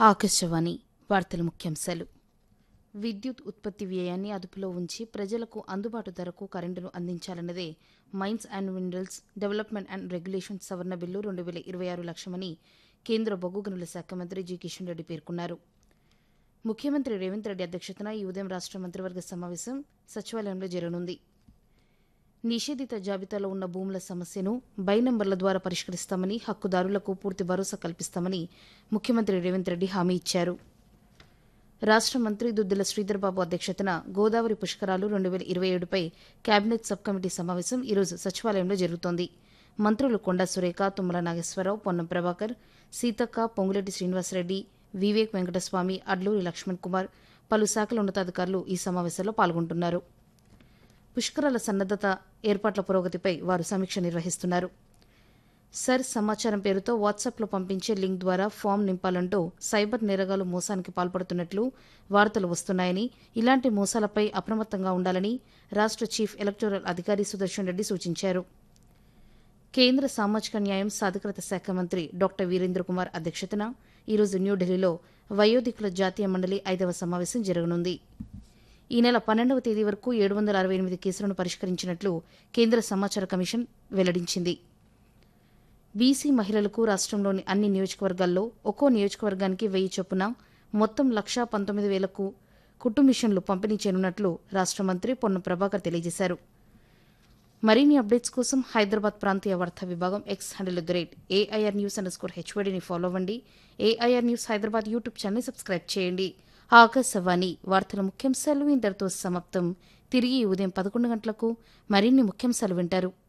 ఆకాశవాణి వార్తల ముఖ్యాంశాలు విద్యుత్ ఉత్పత్తి వ్యయాన్ని అదుపులో ఉంచి ప్రజలకు అందుబాటు ధరకు కరెంటును అందించాలన్నదే mines and minerals development and regulation సవరణ బిల్లు రెండు వేల ఇరవై ఆరు లక్ష్యమని కేంద్ర బొగ్గు గనుల శాఖ మంత్రి జి కిషన్ రెడ్డి పేర్కొన్నారు ముఖ్యమంత్రి రేవంత్ రెడ్డి అధ్యక్షతన ఈ ఉదయం రాష్ట్ర మంత్రివర్గ సమావేశం సచివాలయంలో జరగనుంది నిషేధిత జాబితాలో ఉన్న భూముల సమస్యను బై నంబర్ల ద్వారా పరిష్కరిస్తామని హక్కుదారులకు పూర్తి భరోసా కల్పిస్తామని ముఖ్యమంత్రి రేవంత్ రెడ్డి హామీ ఇచ్చారు రాష్ట్ర మంత్రి దుద్దిల శ్రీధర్బాబు అధ్యక్షతన గోదావరి పుష్కరాలు రెండు వేల ఇరవై ఏడుపై కేబినెట్ సబ్ కమిటీ సమావేశం ఈరోజు సచివాలయంలో జరుగుతోంది మంత్రులు కొండా సురేఖ తుమ్మల నాగేశ్వరరావు పొన్నం ప్రభాకర్ సీతక్క పొంగులేటి శ్రీనివాసరెడ్డి వివేక్ వెంకటస్వామి అడ్లూరి లక్ష్మణ్ కుమార్ పలు శాఖల ఉన్నతాధికారులు ఈ సమావేశంలో పాల్గొంటున్నారు పుష్కరాల సన్నద్దత ఏర్పాట్ల పురోగతిపై వారు సమీక్ష నిర్వహిస్తున్నారు సర్ సమాచారం పేరుతో వాట్సాప్లో పంపించే లింక్ ద్వారా ఫామ్ నింపాలంటూ సైబర్ నేరగాలు మోసానికి పాల్పడుతున్నట్లు వార్తలు వస్తున్నాయని ఇలాంటి మోసాలపై అప్రమత్తంగా ఉండాలని రాష్ట్ర చీఫ్ ఎలక్టోరల్ అధికారి సుదర్శన్ రెడ్డి సూచించారు కేంద్ర సామాజిక న్యాయం సాధికారత శాఖ మంత్రి డాక్టర్ వీరేంద్ర కుమార్ అధ్యక్షతన ఈరోజు న్యూఢిల్లీలో వయోధికుల జాతీయ మండలి ఐదవ సమావేశం జరగనుంది ఈ నెల పన్నెండవ తేదీ వరకు ఏడు వందల అరవై ఎనిమిది కేసులను పరిష్కరించినట్లు కేంద్ర సమాచార కమిషన్ వెల్లడించింది బీసీ మహిళలకు రాష్ట్రంలోని అన్ని నియోజకవర్గాల్లో ఒక్కో నియోజకవర్గానికి వెయ్యి చొప్పున మొత్తం లక్షా పంతొమ్మిది వేలకు కుటుంబిషన్లు పంపిణీ చేయనున్నట్లు రాష్ట్ర మంత్రి పొన్నం ప్రభాకర్ తెలియజేశారు మరిన్ని అప్డేట్స్ కోసం హైదరాబాద్ ప్రాంతీయ వార్తా విభాగం X handle the rate AIR news underscore స్కోర్ హెచ్వడిని ఫాలో అవ్వండి AIR news Hyderabad YouTube channel subscribe చేయండి ఆకాశవాణి వార్తల ముఖ్యాంశాలు ఇంతటితో సమాప్తం తిరిగి ఈ ఉదయం పదకొండు గంటలకు మరిన్ని ముఖ్యాంశాలు వింటారు